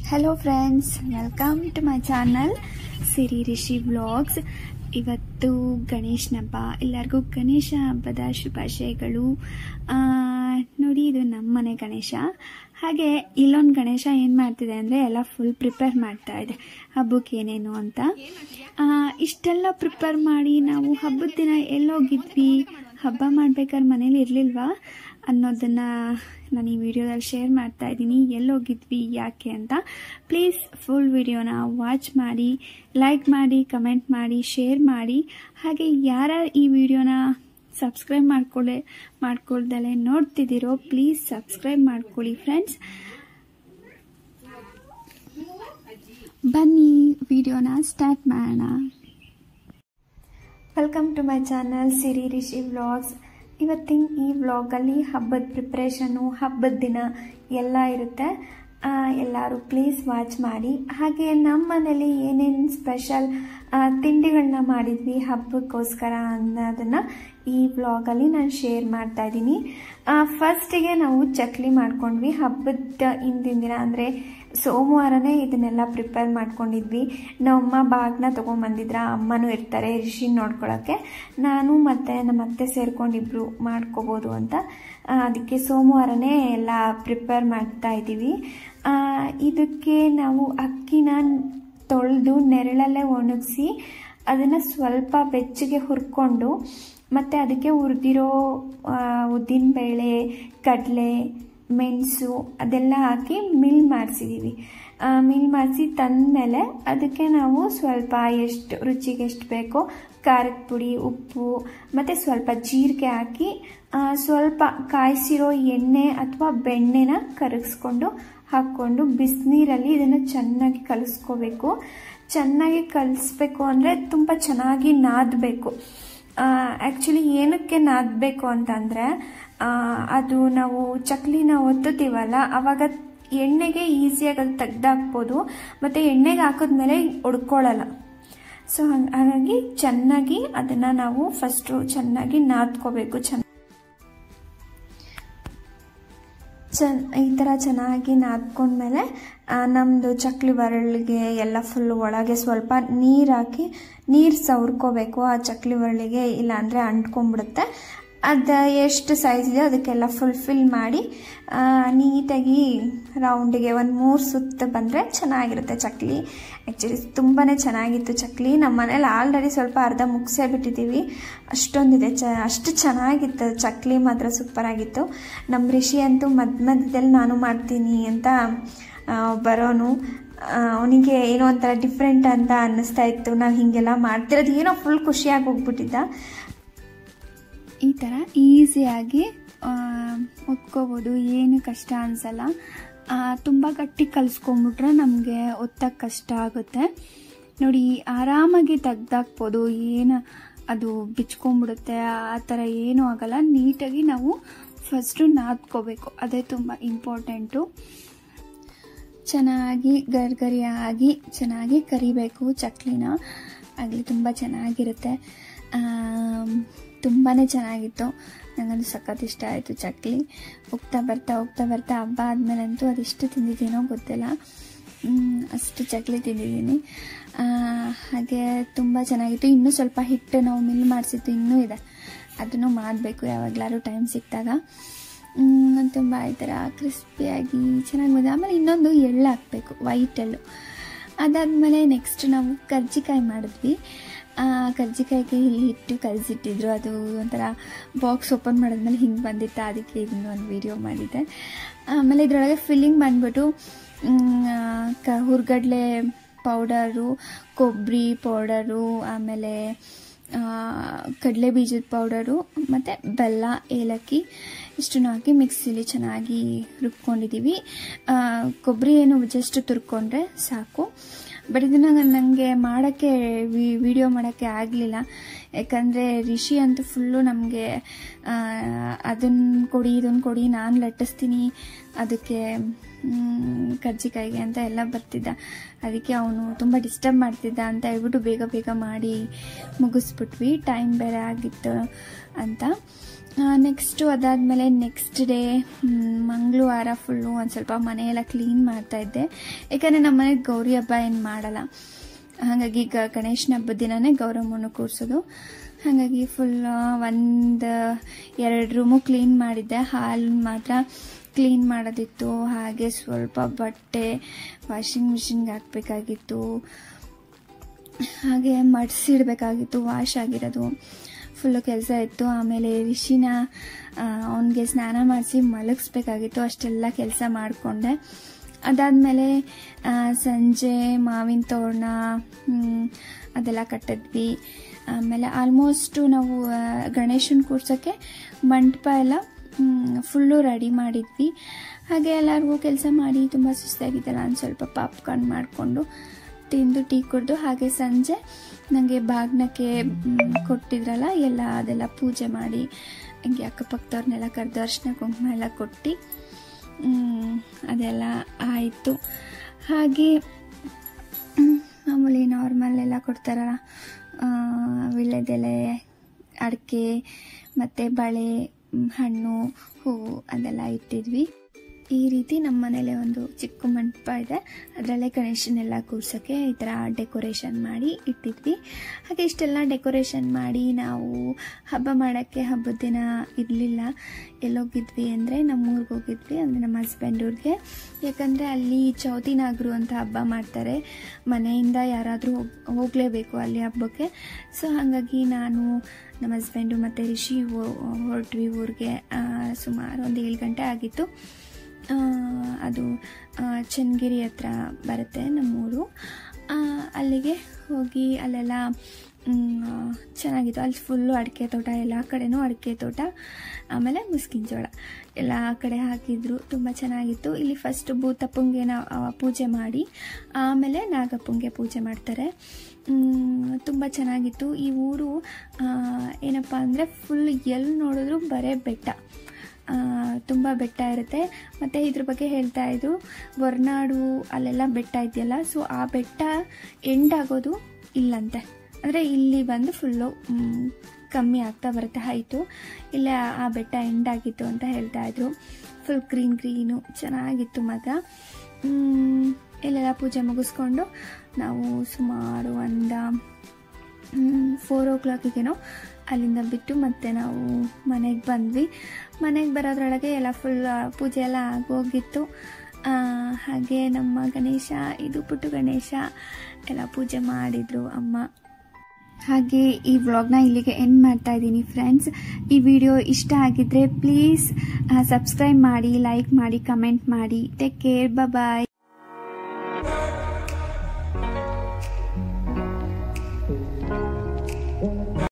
hello friends welcome to my channel Siri Rishi vlogs ಇವತ್ತು ಗಣೇಶನ ಹಬ್ಬ ಎಲ್ಲರಿಗೂ ಗಣೇಶ ಹಬ್ಬದ ಶುಭಾಶಯಗಳು ಆ, ನೋಡಿ ಇದು ನಮ್ಮ ಮನೆ ಗಣೇಶ ಹಾಗೆ ಇಲ್ಲೊಂದು ಗಣೇಶ ಏನು ಮಾಡ್ತಿದೆ ಅಂದರೆ ಎಲ್ಲ ಫುಲ್ ಪ್ರಿಪೇರ್ ಮಾಡ್ತಾ ಇದೆ ಹಬ್ಬಕ್ಕೆ ಏನೇನು ಅಂತ ಆ, ಇಷ್ಟೆಲ್ಲ ಪ್ರಿಪೇರ್ ಮಾಡಿ ನಾವು ಹಬ್ಬದ ದಿನ ಎಲ್ಲೋಗಿದ್ವಿ ಹಬ್ಬ ಮಾಡ್ಬೇಕಾದ್ರೆ ಮನೇಲಿ ಇರಲಿಲ್ವಾ ಅನ್ನೋದನ್ನು ನಾನು ಈ ವಿಡಿಯೋದಲ್ಲಿ ಶೇರ್ ಮಾಡ್ತಾ ಇದ್ದೀನಿ ಎಲ್ಲೋಗಿದ್ವಿ ಯಾಕೆ ಅಂತ ಪ್ಲೀಸ್ ಫುಲ್ ವಿಡಿಯೋನ ವಾಚ್ ಮಾಡಿ ಲೈಕ್ ಮಾಡಿ ಕಮೆಂಟ್ ಮಾಡಿ ಶೇರ್ ಮಾಡಿ ಹಾಗೆ ಯಾರ ಈ ವಿಡಿಯೋನ ಸಬ್ಸ್ಕ್ರೈಬ್ ಮಾಡ್ಕೊಳ್ಳೆ ಮಾಡ್ಕೊಳ್ದಲೆ ನೋಡ್ತಿದ್ದೀರೋ ಪ್ಲೀಸ್ ಸಬ್ಸ್ಕ್ರೈಬ್ ಮಾಡ್ಕೊಳ್ಳಿ ಫ್ರೆಂಡ್ಸ್ ಬನ್ನಿ ವಿಡಿಯೋನ ಸ್ಟಾರ್ಟ್ ಮಾಡೋಣ welcome to my channel Siri Rishi vlogs ಇವತ್ತಿನ ಈ ವ್ಲಾಗಲ್ಲಿ ಹಬ್ಬದ ಪ್ರಿಪ್ರೇಷನು ಹಬ್ಬದ ದಿನ ಎಲ್ಲ ಇರುತ್ತೆ ಆ, ಎಲ್ಲರೂ ಪ್ಲೀಸ್ ವಾಚ್ ಮಾಡಿ ಹಾಗೆ ನಮ್ಮ ಮನೇಲಿ ಏನೇನು ಸ್ಪೆಷಲ್ ತಿಂಡಿಗಳನ್ನ ಮಾಡಿದ್ವಿ ಹಬ್ಬಕ್ಕೋಸ್ಕರ ಅನ್ನೋದನ್ನು ಈ ವ್ಲಾಗಲ್ಲಿ ನಾನು ಶೇರ್ ಮಾಡ್ತಾ ಇದ್ದೀನಿ ಫಸ್ಟಿಗೆ ನಾವು ಚಕ್ಲಿ ಮಾಡ್ಕೊಂಡ್ವಿ ಹಬ್ಬದ ಹಿಂದಿನ ದಿನ ಅಂದರೆ ಸೋಮವಾರನೇ ಇದನ್ನೆಲ್ಲ ಪ್ರಿಪೇರ್ ಮಾಡ್ಕೊಂಡಿದ್ವಿ ನಮ್ಮಮ್ಮ ಬಾಗ್ನ ತೊಗೊಂಬಂದಿದ್ರ ಅಮ್ಮನೂ ಇರ್ತಾರೆ ರಿಷಿನ್ ನೋಡ್ಕೊಳ್ಳೋಕ್ಕೆ ನಾನು ಮತ್ತು ನಮ್ಮ ಅತ್ತೆ ಸೇರ್ಕೊಂಡಿಬ್ರು ಮಾಡ್ಕೋಬೋದು ಅಂತ ಆ, ಅದಕ್ಕೆ ಸೋಮವಾರನೇ ಎಲ್ಲ ಪ್ರಿಪೇರ್ ಮಾಡ್ತಾ ಇದ್ದೀವಿ ಆ, ಇದಕ್ಕೆ ನಾವು ಅಕ್ಕಿನ ತೊಳೆದು ನೆರಳಲ್ಲೇ ಒಣಗಿಸಿ ಅದನ್ನು ಸ್ವಲ್ಪ ಬೆಚ್ಚಗೆ ಹುರ್ಕೊಂಡು ಮತ್ತು ಅದಕ್ಕೆ ಹುರಿದಿರೋ ಉದ್ದಿನಬೇಳೆ ಕಡಲೆ ಮೆಣಸು ಅದೆಲ್ಲ ಹಾಕಿ ಮಿಲ್ ಮಾಡಿಸಿದ್ದೀವಿ ಮಿಲ್ ಮಾಡಿಸಿ ತಂದಮೇಲೆ ಅದಕ್ಕೆ ನಾವು ಸ್ವಲ್ಪ ಎಷ್ಟು ರುಚಿಗೆ ಎಷ್ಟು ಬೇಕೋ ಖಾರದ ಪುಡಿ ಉಪ್ಪು ಮತ್ತು ಸ್ವಲ್ಪ ಜೀರಿಗೆ ಹಾಕಿ ಆ, ಸ್ವಲ್ಪ ಕಾಯಿಸಿರೋ ಎಣ್ಣೆ ಅಥವಾ ಬೆಣ್ಣೆನ ಕರಗಿಸ್ಕೊಂಡು ಹಾಕ್ಕೊಂಡು ಬಿಸಿನೀರಲ್ಲಿ ಇದನ್ನು ಚೆನ್ನಾಗಿ ಕಲಿಸ್ಕೋಬೇಕು ಚೆನ್ನಾಗಿ ಕಲಿಸ್ಬೇಕು ಅಂದರೆ ತುಂಬ ಚೆನ್ನಾಗಿ ನಾದಬೇಕು ಆ್ಯಕ್ಚುಲಿ ಏನಕ್ಕೆ ನಾದಬೇಕು ಅಂತಂದರೆ ಅದು ನಾವು ಚಕ್ಲಿನ ಒತ್ತುತ್ತೀವಲ್ಲ ಆವಾಗ ಎಣ್ಣೆಗೆ ಈಸಿಯಾಗಿ ಅದು ತೆಗ್ದಾಕ್ಬೋದು ಮತ್ತು ಎಣ್ಣೆಗೆ ಹಾಕಿದ್ಮೇಲೆ ಒಡ್ಕೊಳ್ಳಲ್ಲ ಸೊ ಹಾಗಾಗಿ ಚೆನ್ನಾಗಿ ಅದನ್ನು ನಾವು ಫಸ್ಟು ಚೆನ್ನಾಗಿ ನಾದ್ಕೋಬೇಕು ಚೆನ್ನ ಚೆನ್ನ ಈ ಥರ ಚೆನ್ನಾಗಿ ನಾದ್ಕೊಂಡ್ಮೇಲೆ ನಮ್ಮದು ಚಕ್ಲಿ ಬರಳಿಗೆ ಎಲ್ಲ ಫುಲ್ ಒಳಗೆ ಸ್ವಲ್ಪ ನೀರು ಹಾಕಿ ನೀರು ಸವರ್ಕೋಬೇಕು ಆ ಚಕ್ಲಿ ಬರಳಿಗೆ ಇಲ್ಲಾಂದರೆ ಅಂಟ್ಕೊಂಡ್ಬಿಡುತ್ತೆ ಅದು ಎಷ್ಟು ಸೈಜ್ ಇದೆ ಅದಕ್ಕೆಲ್ಲ ಫುಲ್ಫಿಲ್ ಮಾಡಿ ಆ, ನೀಟಾಗಿ ರೌಂಡಿಗೆ ಒಂದು ಮೂರು ಸುತ್ತು ಬಂದರೆ ಚೆನ್ನಾಗಿರುತ್ತೆ ಚಕ್ಲಿ ಆ್ಯಕ್ಚುಲಿ ತುಂಬಾ ಚೆನ್ನಾಗಿತ್ತು ಚಕ್ಲಿ ನಮ್ಮ ಮನೇಲಿ ಆಲ್ರೆಡಿ ಸ್ವಲ್ಪ ಅರ್ಧ ಮುಗಿಸೇ ಬಿಟ್ಟಿದ್ದೀವಿ ಅಷ್ಟೊಂದಿದೆ ಚ ಅಷ್ಟು ಚೆನ್ನಾಗಿತ್ತು ಚಕ್ಲಿ ಮಾತ್ರ ಸೂಪರಾಗಿತ್ತು ನಮ್ಮ ರಿಷಿ ಅಂತೂ ಮಧ್ಯ ಮಧ್ಯದಲ್ಲಿ ನಾನು ಮಾಡ್ತೀನಿ ಅಂತ ಆ, ಬರೋನು ಅವನಿಗೆ ಏನೋ ಒಂಥರ ಡಿಫ್ರೆಂಟ್ ಅಂತ ಅನ್ನಿಸ್ತಾ ಇತ್ತು ನಾವು ಹೀಗೆಲ್ಲ ಮಾಡ್ತಿರೋದು ಏನೋ ಫುಲ್ ಖುಷಿಯಾಗಿ ಹೋಗ್ಬಿಟ್ಟಿದ್ದ ಈ ಥರ ಈಸಿಯಾಗಿ ಒತ್ಕೋಬೋದು ಏನು ಕಷ್ಟ ಅನಿಸಲ್ಲ ತುಂಬ ಗಟ್ಟಿ ಕಲಿಸ್ಕೊಂಬಿಟ್ರೆ ನಮಗೆ ಒತ್ತಕ್ಕೆ ಕಷ್ಟ ಆಗುತ್ತೆ ನೋಡಿ ಆರಾಮಾಗಿ ತೆಗ್ದಾಕ್ಬೋದು ಏನು ಅದು ಬಿಚ್ಕೊಂಡ್ಬಿಡುತ್ತೆ ಆ ಥರ ಏನೂ ಆಗಲ್ಲ ನೀಟಾಗಿ ನಾವು ಫಸ್ಟು ನಾದ್ಕೋಬೇಕು ಅದೇ ತುಂಬ ಇಂಪಾರ್ಟೆಂಟು ಚೆನ್ನಾಗಿ ಗರ್ಗರಿಯಾಗಿ ಚೆನ್ನಾಗಿ ಕರಿಬೇಕು ಚಕ್ಲಿನ ಆಗಲಿ ತುಂಬ ಚೆನ್ನಾಗಿರುತ್ತೆ ತುಂಬಾ ಚೆನ್ನಾಗಿತ್ತು ನನಗದು ಸಖತ್ ಇಷ್ಟ ಆಯಿತು ಚಕ್ಲಿ ಹೋಗ್ತಾ ಬರ್ತಾ ಹೋಗ್ತಾ ಬರ್ತಾ ಹಬ್ಬ ಆದಮೇಲಂತೂ ಅದೆಷ್ಟು ತಿಂದಿದ್ದೀನೋ ಗೊತ್ತಿಲ್ಲ ಮ್, ಅಷ್ಟು ಚಕ್ಲಿ ತಿಂದಿದ್ದೀನಿ ಆ, ಹಾಗೆ ತುಂಬ ಚೆನ್ನಾಗಿತ್ತು ಇನ್ನೂ ಸ್ವಲ್ಪ ಹಿಟ್ಟು ನಾವು ಮಿಲ್ ಮಾಡಿಸಿದ್ದು ಇನ್ನೂ ಇದೆ ಅದನ್ನು ಮಾಡಬೇಕು ಯಾವಾಗಲಾದ್ರೂ ಟೈಮ್ ಸಿಕ್ಕಿದಾಗ ತುಂಬ ಈ ಥರ ಕ್ರಿಸ್ಪಿಯಾಗಿ ಚೆನ್ನಾಗಿ ಬಂದಿದೆ ಆಮೇಲೆ ಇನ್ನೊಂದು ಎಳ್ಳು ಹಾಕಬೇಕು ವೈಟ್ ಎಳ್ಳು ಅದಾದಮೇಲೆ ನೆಕ್ಸ್ಟ್ ನಾವು ಕರ್ಜಿಕಾಯಿ ಮಾಡಿದ್ವಿ ಆ, ಕರ್ಜಿಕಾಯಿಗೆ ಇಲ್ಲಿ ಹಿಟ್ಟು ಕಲಸಿಟ್ಟಿದ್ರು ಅದು ಒಂಥರ ಬಾಕ್ಸ್ ಓಪನ್ ಮಾಡಿದ್ಮೇಲೆ ಹಿಂಗೆ ಬಂದಿತ್ತು ಅದಕ್ಕೆ ಇದನ್ನ ಒಂದು ವಿಡಿಯೋ ಮಾಡಿದ್ದೆ ಆಮೇಲೆ ಇದರೊಳಗೆ ಫಿಲ್ಲಿಂಗ್ ಬಂದ್ಬಿಟ್ಟು ಮ್, ಕ ಹುರ್ಗಡ್ಲೆ ಪೌಡರು ಕೊಬ್ಬರಿ ಪೌಡರು ಆಮೇಲೆ ಕಡಲೆ ಬೀಜದ ಪೌಡರು ಮತ್ತು ಬೆಲ್ಲ ಏಲಕ್ಕಿ ಇಷ್ಟನ್ನು ಹಾಕಿ ಮಿಕ್ಸಿಲಿ ಚೆನ್ನಾಗಿ ರುಬ್ಕೊಂಡಿದ್ದೀವಿ ಆ, ಕೊಬ್ಬರಿ ಏನು ಜಸ್ಟ್ ತುರ್ಕೊಂಡ್ರೆ ಸಾಕು ಬಟ್ ಇದನ್ನು ನನಗೆ ಮಾಡೋಕ್ಕೆ ವಿಡಿಯೋ ಮಾಡೋಕ್ಕೆ ಆಗಲಿಲ್ಲ ಯಾಕಂದರೆ ರಿಷಿ ಅಂತೂ ಫುಲ್ಲು ನಮಗೆ ಅದನ್ನು ಕೊಡಿ ಇದನ್ನು ಕೊಡಿ ನಾನು ಲಟ್ಟಿಸ್ತೀನಿ ಅದಕ್ಕೆ ಮ್, ಕರ್ಜಿಕಾಯಿಗೆ ಅಂತ ಎಲ್ಲ ಬರ್ತಿದ್ದ ಅದಕ್ಕೆ ಅವನು ತುಂಬ ಡಿಸ್ಟರ್ಬ್ ಮಾಡ್ತಿದ್ದ ಅಂತ ಹೇಳ್ಬಿಟ್ಟು ಬೇಗ ಬೇಗ ಮಾಡಿ ಮುಗಿಸ್ಬಿಟ್ವಿ ಟೈಮ್ ಬೇರೆ ಆಗಿತ್ತು ಅಂತ ನೆಕ್ಸ್ಟು ಅದಾದಮೇಲೆ ನೆಕ್ಸ್ಟ್ ಡೇ ಮಂಗಳವಾರ ಫುಲ್ಲು ಒಂದು ಸ್ವಲ್ಪ ಮನೆಯೆಲ್ಲ ಕ್ಲೀನ್ ಮಾಡ್ತಾಯಿದ್ದೆ ಯಾಕಂದರೆ ನಮ್ಮ ಮನೆಗೆ ಗೌರಿ ಹಬ್ಬ ಏನು ಮಾಡಲ್ಲ ಹಾಗಾಗಿ ಗ ಗಣೇಶನ ಹಬ್ಬದ ದಿನನೇ ಗೌರಮ್ಮನ ಕೂರಿಸೋದು ಹಾಗಾಗಿ ಫುಲ್ ಒಂದು ಎರಡು ರೂಮು ಕ್ಲೀನ್ ಮಾಡಿದ್ದೆ ಹಾಲು ಮಾತ್ರ ಕ್ಲೀನ್ ಮಾಡೋದಿತ್ತು ಹಾಗೆ ಸ್ವಲ್ಪ ಬಟ್ಟೆ ವಾಷಿಂಗ್ ಮಿಷಿನ್ಗೆ ಹಾಕಬೇಕಾಗಿತ್ತು ಹಾಗೆ ಮಡಿಸಿಡ್ಬೇಕಾಗಿತ್ತು ವಾಶ್ ಆಗಿರೋದು ಫುಲ್ಲು ಕೆಲಸ ಇತ್ತು ಆಮೇಲೆ ರಿಷಿನ ಅವನಿಗೆ ಸ್ನಾನ ಮಾಡಿಸಿ ಮಲಗಿಸ್ಬೇಕಾಗಿತ್ತು ಅಷ್ಟೆಲ್ಲ ಕೆಲಸ ಮಾಡಿಕೊಂಡೆ ಅದಾದಮೇಲೆ ಸಂಜೆ ಮಾವಿನ ತೋರಣ ಅದೆಲ್ಲ ಕಟ್ಟಿದ್ವಿ ಆಮೇಲೆ ಆಲ್ಮೋಸ್ಟು ನಾವು ಗಣೇಶನ ಕೂರ್ಸೋಕ್ಕೆ ಮಂಟಪ ಎಲ್ಲ ಫುಲ್ಲು ರೆಡಿ ಮಾಡಿದ್ವಿ ಹಾಗೆ ಎಲ್ಲರಿಗೂ ಕೆಲಸ ಮಾಡಿ ತುಂಬ ಸುಸ್ತಾಗಿದ್ದಲ್ಲ ಒಂದು ಸ್ವಲ್ಪ ಪಾಪ್ಕಾರ್ನ್ ಮಾಡಿಕೊಂಡು ತಿಂದು ಟೀ ಕುಡಿದು ಹಾಗೆ ಸಂಜೆ ನನಗೆ ಬಾಗ್ನಕ್ಕೆ ಕೊಟ್ಟಿದ್ರಲ್ಲ ಎಲ್ಲ ಅದೆಲ್ಲ ಪೂಜೆ ಮಾಡಿ ಹಂಗೆ ಅಕ್ಕಪಕ್ಕದವ್ರನ್ನೆಲ್ಲ ಕರೆದು ಅರ್ಶಿನ ಕುಂಕುಮ ಎಲ್ಲ ಕೊಟ್ಟು ಅದೆಲ್ಲ ಆಯಿತು ಹಾಗೆ ಮಾಮೂಲಿ ನಾರ್ಮಲ್ ಎಲ್ಲ ಕೊಡ್ತಾರಲ್ಲ ವಿಳ್ಯದೆಲೆ ಅಡಿಕೆ ಮತ್ತು ಬಳೆ ಹಣ್ಣು ಹೂವು ಅದೆಲ್ಲ ಇಟ್ಟಿದ್ವಿ ಈ ರೀತಿ ನಮ್ಮ ಮನೇಲೆ ಒಂದು ಚಿಕ್ಕ ಮಂಟಪ ಇದೆ ಅದರಲ್ಲೇ ಗಣೇಶನೆಲ್ಲ ಕೂರ್ಸೋಕ್ಕೆ ಈ ಥರ ಡೆಕೋರೇಷನ್ ಮಾಡಿ ಇಟ್ಟಿದ್ವಿ ಹಾಗೆ ಇಷ್ಟೆಲ್ಲ ಡೆಕೋರೇಷನ್ ಮಾಡಿ ನಾವು ಹಬ್ಬ ಮಾಡೋಕ್ಕೆ ಹಬ್ಬದ ದಿನ ಇರಲಿಲ್ಲ ಎಲ್ಲೋಗಿದ್ವಿ ಅಂದರೆ ನಮ್ಮೂರಿಗೆ ಹೋಗಿದ್ವಿ ಅಂದರೆ ನಮ್ಮ ಹಸ್ಬೆಂಡ್ ಊರಿಗೆ ಯಾಕಂದರೆ ಅಲ್ಲಿ ಚೌತಿ ನಾಗರು ಅಂತ ಹಬ್ಬ ಮಾಡ್ತಾರೆ ಮನೆಯಿಂದ ಯಾರಾದರೂ ಹೋಗ್ ಹೋಗಲೇಬೇಕು ಅಲ್ಲಿ ಹಬ್ಬಕ್ಕೆ ಸೊ ಹಾಗಾಗಿ ನಾನು ನಮ್ಮ ಹಸ್ಬೆಂಡು ಮತ್ತು ರಿಷಿ ಹೊರಟ್ವಿ ಊರಿಗೆ ಸುಮಾರು ಒಂದು ಏಳು ಗಂಟೆ ಆಗಿತ್ತು ಅದು ಚನ್ನಗಿರಿ ಹತ್ರ ಬರುತ್ತೆ ನಮ್ಮೂರು ಅಲ್ಲಿಗೆ ಹೋಗಿ ಅಲ್ಲೆಲ್ಲ ಚೆನ್ನಾಗಿತ್ತು ಅಲ್ಲಿ ಫುಲ್ಲು ಅಡಿಕೆ ತೋಟ ಎಲ್ಲ ಕಡೆನೂ ಅಡಿಕೆ ತೋಟ ಆಮೇಲೆ ಮುಸ್ಕಿನ ಜೋಳ ಎಲ್ಲ ಕಡೆ ಹಾಕಿದ್ರು ತುಂಬ ಚೆನ್ನಾಗಿತ್ತು ಇಲ್ಲಿ ಫಸ್ಟ್ ಭೂತಪ್ಪಂಗೆ ನಾವು ಪೂಜೆ ಮಾಡಿ ಆಮೇಲೆ ನಾಗಪ್ಪಂಗೆ ಪೂಜೆ ಮಾಡ್ತಾರೆ ತುಂಬ ಚೆನ್ನಾಗಿತ್ತು ಈ ಊರು ಏನಪ್ಪ ಅಂದರೆ ಫುಲ್ ಎಲ್ಲಿ ನೋಡಿದ್ರು ಬರೇ ಬೆಟ್ಟ ತುಂಬ ಬೆಟ್ಟ ಇರುತ್ತೆ ಮತ್ತು ಇದ್ರ ಬಗ್ಗೆ ಹೇಳ್ತಾ ಇದ್ರು ಹೊರ್ನಾಡು ಅಲ್ಲೆಲ್ಲ ಬೆಟ್ಟ ಇದೆಯಲ್ಲ ಸೊ ಆ ಬೆಟ್ಟ ಎಂಡ್ ಆಗೋದು ಇಲ್ಲಂತೆ ಅಂದರೆ ಇಲ್ಲಿ ಬಂದು ಫುಲ್ಲು ಕಮ್ಮಿ ಆಗ್ತಾ ಬರುತ್ತೆ ಹೈಟು ಇಲ್ಲೇ ಆ ಬೆಟ್ಟ ಎಂಡ್ ಆಗಿತ್ತು ಅಂತ ಹೇಳ್ತಾ ಇದ್ರು ಫುಲ್ ಗ್ರೀನ್ ಗ್ರೀನು ಚೆನ್ನಾಗಿತ್ತು ಮಾತ್ರ ಇಲ್ಲೆಲ್ಲ ಪೂಜೆ ಮುಗಿಸ್ಕೊಂಡು ನಾವು ಸುಮಾರು ಒಂದು ಫೋರ್ ಓ ಕ್ಲಾಕಿಗೇನೋ ಅಲ್ಲಿಂದ ಬಿಟ್ಟು ಮತ್ತೆ ನಾವು ಮನೆಗೆ ಬಂದ್ವಿ ಮನೆಗೆ ಬರೋದ್ರೊಳಗೆ ಎಲ್ಲ ಫುಲ್ ಪೂಜೆ ಎಲ್ಲ ಆಗೋಗಿತ್ತು ಹಾಗೆ ನಮ್ಮ ಗಣೇಶ ಇದು ಪುಟ್ಟು ಗಣೇಶ ಎಲ್ಲ ಪೂಜೆ ಮಾಡಿದರು ಅಮ್ಮ ಹಾಗೆ ಈ ವ್ಲಾಗ್ನ ಇಲ್ಲಿಗೆ ಎಂಡ್ ಮಾಡ್ತಾ ಇದ್ದೀನಿ ಫ್ರೆಂಡ್ಸ್ ಈ ವಿಡಿಯೋ ಇಷ್ಟ ಆಗಿದ್ರೆ ಪ್ಲೀಸ್ ಸಬ್ಸ್ಕ್ರೈಬ್ ಮಾಡಿ ಲೈಕ್ ಮಾಡಿ ಕಮೆಂಟ್ ಮಾಡಿ ಟೇಕ್ ಕೇರ್ ಬಾಯ್